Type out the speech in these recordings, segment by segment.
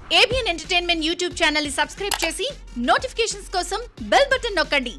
ABN entertainment YouTube channel ని subscribe చేసి notifications కోసం బెల్ బటన్ నొక్కండి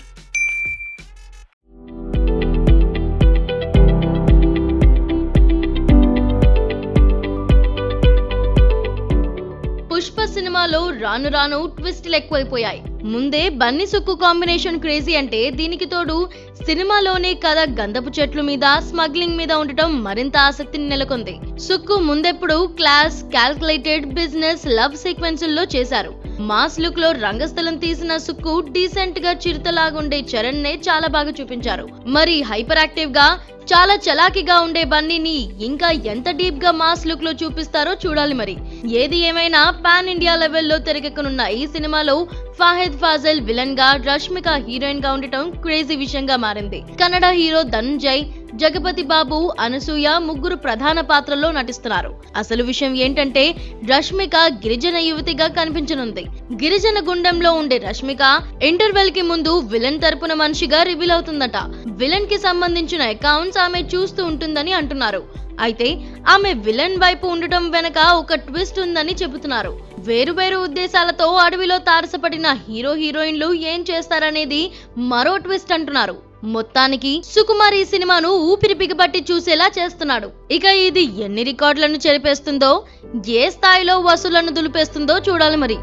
పుష్ప సినిమాలో రాను రాను ట్విస్టులు ఎక్కువైపోయాయి ముందే బన్నీ సుక్కు కాంబినేషన్ క్రేజీ అంటే దీనికి తోడు సినిమాలోనే కథ గంధపు చెట్లు మీద స్మగ్లింగ్ మీద ఉండటం మరింత ఆసక్తిని నెలకొంది సుక్కు ముందెప్పుడు క్లాస్ క్యాల్కులేటెడ్ బిజినెస్ లవ్ సీక్వెన్సుల్లో చేశారు మాస్ లుక్ లో రంగస్థలం తీసిన సుక్కు డీసెంట్ గా చిరుతలాగుండే చరణ్ నే చాలా బాగా చూపించారు మరి హైపర్ యాక్టివ్ గా చాలా చలాకీగా ఉండే బన్నీని ఇంకా ఎంత డీప్ గా మాస్ లుక్ లో చూపిస్తారో చూడాలి మరి ఏది ఏమైనా పాన్ ఇండియా లెవెల్లో తెరకెక్కనున్న ఈ సినిమాలో ఫాహిద్ ఫాజల్ విలన్ గా రష్మిక హీరోయిన్ గా ఉండటం క్రేజీ విషయంగా మారింది కన్నడ హీరో ధనుంజయ్ జగపతి బాబు అనసూయ ముగ్గురు ప్రధాన పాత్రల్లో నటిస్తున్నారు అసలు విషయం ఏంటంటే రష్మిక గిరిజన యువతిగా కనిపించనుంది గిరిజన గుండంలో ఉండే రష్మిక ఇంటర్వెల్ కి ముందు విలన్ తరపున మనిషిగా రివీల్ అవుతుందట విలన్ కి సంబంధించిన అకౌంట్స్ ఆమె చూస్తూ ఉంటుందని అంటున్నారు అయితే ఆమె విలన్ వైపు ఉండటం వెనక ఒక ట్విస్ట్ ఉందని చెబుతున్నారు వేరు వేరు ఉద్దేశాలతో అడవిలో తారసపడిన హీరో హీరోయిన్లు ఏం చేస్తారనేది మరో ట్విస్ట్ అంటున్నారు మొత్తానికి సుకుమార్ ఈ సినిమాను ఊపిరి బిగబట్టి చూసేలా చేస్తున్నాడు ఇక ఇది ఎన్ని రికార్డులను చెరిపేస్తుందో ఏ స్థాయిలో వసూళ్లను దులిపేస్తుందో చూడాలి మరి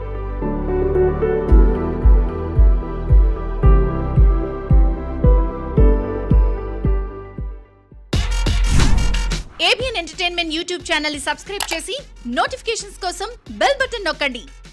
ఏబిఎన్ ఎంటర్టైన్మెంట్ యూట్యూబ్ ఛానల్ ని సబ్స్క్రైబ్ చేసి నోటిఫికేషన్స్ కోసం బెల్ బటన్ నొక్కండి